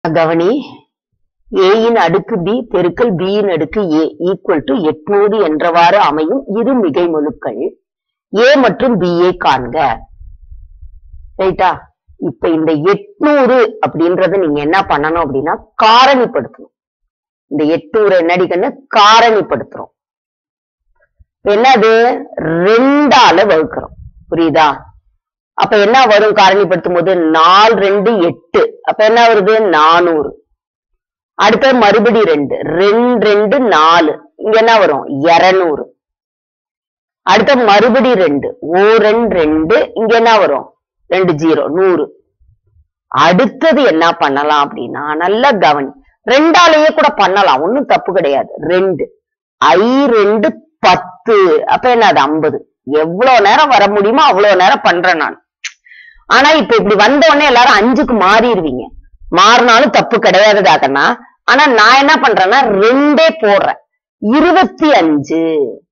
கவனி ஏயின் அடுக்கு பி பெருக்கல் பியின் அடுக்கு ஏ ஈக்குவல் டு எட்நூறு என்றவாறு அமையும் இரு மிகைமுழுக்கள் ஏ மற்றும் பி ஏ காண்க ரைட்டா இப்ப இந்த எட்நூறு அப்படின்றத நீங்க என்ன பண்ணணும் அப்படின்னா காரணிப்படுத்தணும் இந்த எட்நூறு என்னடி கண்ணு காரணிப்படுத்துறோம் இப்ப என்னது ரெண்டால வகுக்கிறோம் புரியுதா அப்ப என்ன வரும் காரணிப்படுத்தும் போது நாலு ரெண்டு எட்டு அப்ப என்ன வருது நானூறு அடுத்தது மறுபடி ரெண்டு ரெண்டு ரெண்டு நாலு இங்க என்ன வரும் இருநூறு அடுத்த மறுபடி ரெண்டு ஓ ரெண்டு ரெண்டு இங்க என்ன வரும் ரெண்டு ஜீரோ நூறு அடுத்தது என்ன பண்ணலாம் அப்படின்னா நல்லா கவனி ரெண்டாலேயே கூட பண்ணலாம் ஒண்ணும் தப்பு கிடையாது ரெண்டு ஐ ரெண்டு பத்து அப்ப என்ன அது ஐம்பது எவ்வளவு நேரம் வர முடியுமோ அவ்வளவு நேரம் பண்றேன் நான் ஆனா இப்ப இப்படி வந்த உடனே எல்லாரும் அஞ்சுக்கு மாறிடுவீங்க மாறினாலும் தப்பு கிடையாதுதாக்கண்ணா ஆனா நான் என்ன பண்றேன்னா ரெண்டே போடுறேன் இருபத்தி அஞ்சு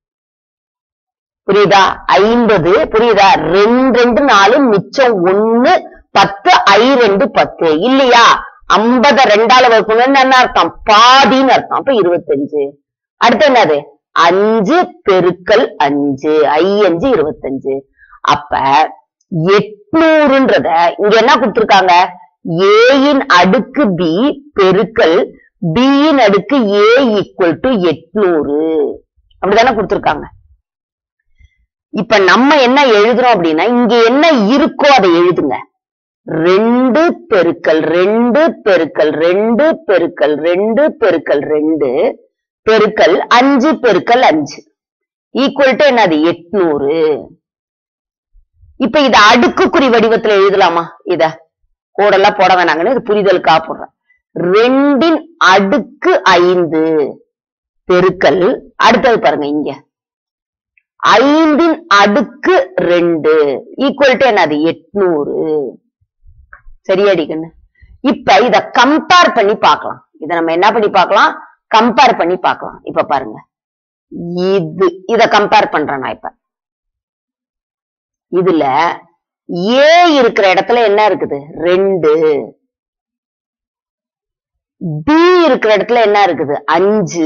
புரியுதா ஐம்பது புரியுதா ரெண்டு ரெண்டு நாலு மிச்சம் ஒண்ணு பத்து ஐ ரெண்டு பத்து இல்லையா ஐம்பத ரெண்டால வகுக்கணும்னு என்ன அர்த்தம் பாதின்னு அர்த்தம் அப்ப இருபத்தஞ்சு அடுத்து என்னது அஞ்சு பெருக்கல் அஞ்சு ஐ அஞ்சு இருபத்தஞ்சு அப்ப எட்நூறுன்றத இங்க என்ன கொடுத்திருக்காங்க ஏயின் அடுக்கு பி பெருக்கல் பியின் அடுக்கு ஏ ஈக்குவல் டு எட்நூறு அப்படிதானே கொடுத்திருக்காங்க இப்ப நம்ம என்ன எழுதுறோம் அப்படின்னா இங்க என்ன இருக்கோ அதை எழுதுங்க ரெண்டு பெருக்கல் ரெண்டு பெருக்கல் ரெண்டு பெருக்கல் ரெண்டு பெருக்கல் ரெண்டு பெருக்கல் அஞ்சு பெருக்கல் அஞ்சு ஈக்குவல் டு என்னது எட்நூறு இப்ப இத அடுக்குக்குறி வடிவத்துல எழுதலாமா இத கோடெல்லாம் போட வேணாங்கன்னு இது புரிதலுக்கா போடுறேன் ரெண்டின் அடுக்கு ஐந்து பெருக்கல் அடுத்தது பாருங்க இங்க ஐந்தின் அடுக்கு ரெண்டு ஈக்குவல் டு என்னது எட்நூறு சரியாடி கண்ணு இப்ப இத கம்பேர் பண்ணி பார்க்கலாம் இத நம்ம என்ன பண்ணி பார்க்கலாம் கம்பேர் பண்ணி பார்க்கலாம் இப்ப பாருங்க இது இத கம்பேர் பண்றேன் நான் இப்ப இதுல ஏ இருக்கிற இடத்துல என்ன இருக்குது ரெண்டு பி இருக்கிற இடத்துல என்ன இருக்குது அஞ்சு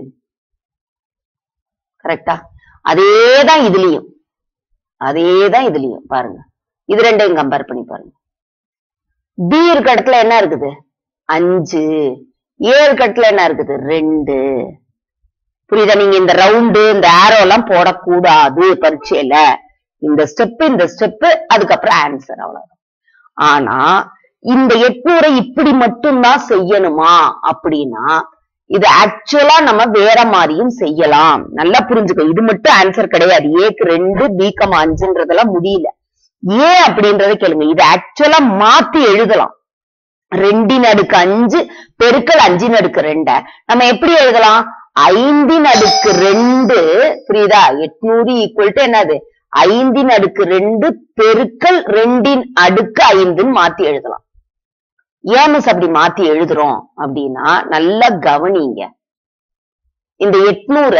கரெக்டா அதேதான் இதுலயும் அதேதான் இதுலயும் பாருங்க இது ரெண்டையும் கம்பேர் பண்ணி பாருங்க பி இருக்க இடத்துல என்ன இருக்குது அஞ்சு ஏ இருக்க இடத்துல என்ன இருக்குது ரெண்டு புரியுதா நீங்க இந்த ரவுண்டு இந்த ஆரோ எல்லாம் போடக்கூடாது பரீட்சையில இந்த ஸ்டெப் இந்த ஸ்டெப் அதுக்கப்புறம் ஆன்சர் அவ்வளவுதான் ஆனா இந்த எட்நூறை இப்படி மட்டும்தான் செய்யணுமா அப்படின்னா இது ஆக்சுவலா நம்ம வேற மாதிரியும் செய்யலாம் நல்லா புரிஞ்சுக்கோ இது மட்டும் ஆன்சர் கிடையாது ஏக்கு ரெண்டு பிகம் அஞ்சுன்றதெல்லாம் முடியல ஏன் அப்படின்றத கேளுங்க இது ஆக்சுவலா மாத்தி எழுதலாம் ரெண்டின் அடுக்கு அஞ்சு பெருக்கல் அஞ்சின் அடுக்கு ரெண்ட நம்ம எப்படி எழுதலாம் ஐந்தின் அடுக்கு ரெண்டு புரியுதா எட்நூறு ஈக்குவல் டு என்னது ஐந்தின் அடுக்கு ரெண்டு பெருக்கல் ரெண்டின் அடுக்கு ஐந்துன்னு மாத்தி எழுதலாம் ஏன் மிஸ் அப்படி மாத்தி எழுதுறோம் அப்படின்னா நல்லா கவனிங்க இந்த எட்நூற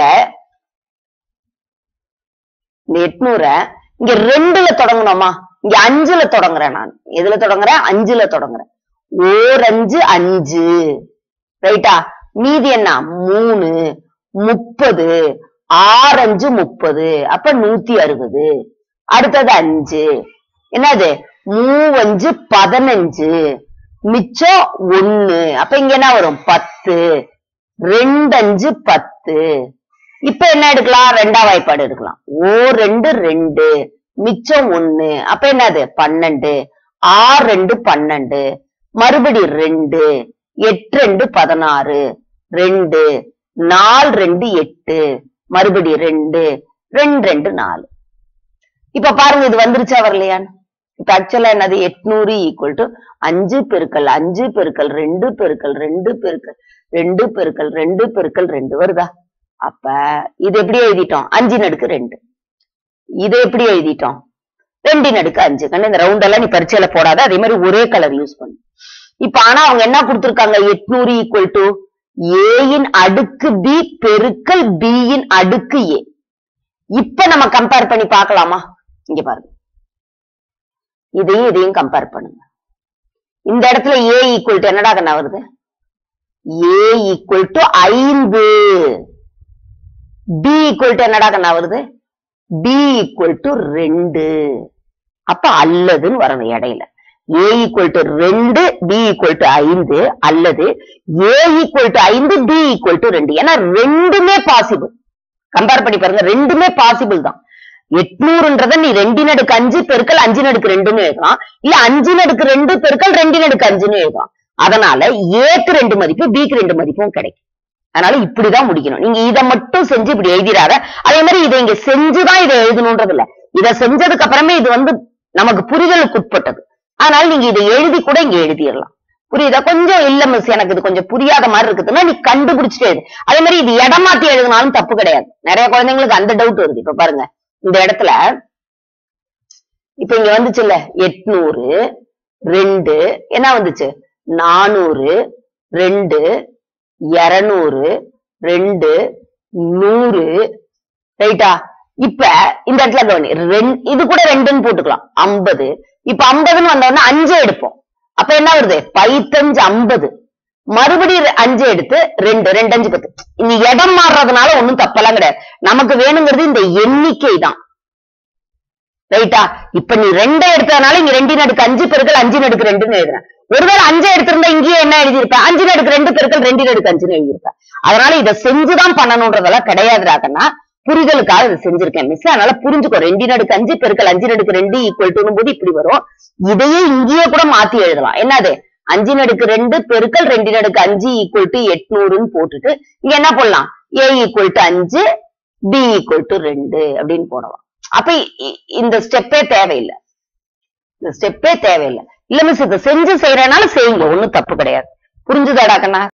இந்த எட்நூற இங்க ரெண்டுல தொடங்கணுமா இங்க அஞ்சுல தொடங்குறேன் நான் எதுல தொடங்குறேன் அஞ்சுல தொடங்குறேன் ஓர் அஞ்சு அஞ்சு ரைட்டா மீதி என்ன மூணு முப்பது ஆறஞ்சு முப்பது அப்ப நூத்தி அறுபது அடுத்தது அஞ்சு என்னது மூவஞ்சு பதினஞ்சு மிச்சம் ஒண்ணு அப்ப இங்க என்ன வரும் பத்து ரெண்டு அஞ்சு பத்து இப்ப என்ன எடுக்கலாம் ரெண்டாம் வாய்ப்பாடு எடுக்கலாம் ஓ ரெண்டு ரெண்டு மிச்சம் ஒண்ணு அப்ப என்னது பன்னெண்டு ஆறு ரெண்டு பன்னெண்டு மறுபடி ரெண்டு எட்டு ரெண்டு பதினாறு ரெண்டு நாலு ரெண்டு எட்டு மறுபடி ரெண்டு ரெண்டு ரெண்டு நாலு இப்ப பாருங்க இது வந்துருச்சா வரலையான்னு இப்ப ஆக்சுவலா என்னது எட்நூறு ஈக்குவல் டு அஞ்சு பெருக்கல் அஞ்சு பெருக்கல் ரெண்டு பெருக்கல் ரெண்டு பெருக்கல் ரெண்டு பெருக்கல் ரெண்டு பெருக்கல் ரெண்டு வருதா அப்ப இது எப்படி எழுதிட்டோம் அஞ்சு நடுக்கு ரெண்டு இதை எப்படி எழுதிட்டோம் ரெண்டின் அடுக்கு அஞ்சு கண்ணு இந்த ரவுண்ட் எல்லாம் நீ பரீட்சையில போடாத அதே மாதிரி ஒரே கலர் யூஸ் பண்ணு இப்ப ஆனா அவங்க என்ன கொடுத்திருக்காங்க எட்நூறு ஈக்குவல் டு ஏயின் அடுக்கு பி பெருக்கல் பியின் அடுக்கு ஏ இப்ப நம்ம கம்பேர் பண்ணி பார்க்கலாமா இங்க பாருங்க இதையும் இதையும் கம்பேர் பண்ணுங்க இந்த இடத்துல ஏ ஈக்குவல் டு என்னடா கண்ணா வருது ஏ ஈக்குவல் டு ஐந்து பி ஈக்குவல் டு என்னடா கண்ணா வருது பி ஈக்குவல் டு ரெண்டு அப்ப அல்லதுன்னு வரணும் இடையில ஏ ஈக்குவல் டு ரெண்டு பி ஈக்குவல் டு ஐந்து அல்லது ஏ ஈக்குவல் டு ஐந்து பி ஈக்குவல் டு ரெண்டு ஏன்னா ரெண்டுமே பாசிபிள் கம்பேர் பண்ணி பாருங்க ரெண்டுமே பாசிபிள் தான் எட்நூறுன்றத நீ ரெண்டின் அடுக்கு அஞ்சு பெருக்கல் அஞ்சு நடுக்கு ரெண்டுன்னு எழுதலாம் இல்ல அஞ்சு நடுக்கு ரெண்டு பெருக்கல் ரெண்டின் அடுக்கு அஞ்சுன்னு எழுதலாம் அதனால ஏக்கு ரெண்டு மதிப்பு பிக்கு ரெண்டு மதிப்பும் கிடைக்கும் அதனால இப்படிதான் முடிக்கணும் நீங்க இதை மட்டும் செஞ்சு இப்படி எழுதிடாத அதே மாதிரி இதை இங்க செஞ்சுதான் இதை எழுதணும்ன்றது இல்ல இதை செஞ்சதுக்கு அப்புறமே இது வந்து நமக்கு புரிதலுக்கு உட்பட்டது அதனால நீங்க இதை எழுதி கூட இங்க எழுதிடலாம் புரியுதா கொஞ்சம் இல்ல மிஸ் எனக்கு இது கொஞ்சம் புரியாத மாதிரி இருக்குதுன்னா நீ கண்டுபிடிச்சிட்டு எழுது அதே மாதிரி இது இடம் மாத்தி எழுதினாலும் தப்பு கிடையாது நிறைய குழந்தைங்களுக்கு அந்த டவுட் வருது இப்ப பாருங்க இந்த இடத்துல இப்ப இங்க வந்துச்சுல்ல எட்நூறு ரெண்டு என்ன வந்துச்சு நானூறு ரெண்டு இருநூறு ரெண்டு நூறு ரைட்டா இப்ப இந்த இடத்துல கவனி ரெண்- இது கூட ரெண்டுன்னு போட்டுக்கலாம் ஐம்பது இப்ப ஐம்பதுன்னு வந்தோடனே அஞ்சு எடுப்போம் அப்ப என்ன வருது பைத்தஞ்சு ஐம்பது மறுபடியும் ரெ- அஞ்சு எடுத்து ரெண்டு ரெண்டு அஞ்சு பத்து இந்த இடம் மாறுறதுனால ஒண்ணும் தப்பெல்லாம் கிடையாது நமக்கு வேணுங்கிறது இந்த எண்ணிக்கை தான் ரைட்டா இப்ப நீ ரெண்டை எடுத்ததுனால இங்க ரெண்டு நடுக்கு அஞ்சு பெருக்கல் அஞ்சு நடுக்கு ரெண்டுன்னு எழுதுறேன் ஒருவேளை அஞ்சு எடுத்திருந்தா இங்கேயே என்ன எழுதியிருப்பேன் அஞ்சு நடுக்கு ரெண்டு பெருக்கல் ரெண்டு நடுக்கு அஞ்சுன்னு எழுதியிருப்பேன் அதனால இதை செஞ்சுதான் பண்ணணும்ன்றதெல்லாம் கிடையாதுடாக்கன்னா புரிதலுக்காக இதை செஞ்சிருக்கேன் மிஸ் அதனால புரிஞ்சுக்கோ ரெண்டு நடுக்கு அஞ்சு பெருக்கல் அஞ்சு நடுக்கு ரெண்டு ஈக்குவல் டு போது இப்படி வரும் இதையே இங்கேயே கூட மாத்தி எழுதலாம் என்னது அஞ்சு நடுக்கு ரெண்டு பெருக்கல் ரெண்டு நடுக்கு அஞ்சு ஈக்குவல் டு எட்நூறுன்னு போட்டுட்டு இங்க என்ன போடலாம் ஏ ஈக்குவல் டு அஞ்சு பி ஈக்குவல் டு ரெண்டு அப்படின்னு போடலாம் அப்ப இ- இ- இந்த ஸ்டெப்பே தேவையில்லை இந்த ஸ்டெப்பே தேவையில்லை இல்ல மிஸ் இதை செஞ்சு செய்யறதுனால செய்யுங்க ஒண்ணும் தப்பு கிடையாது புரிஞ்சுதாடா கண்ணா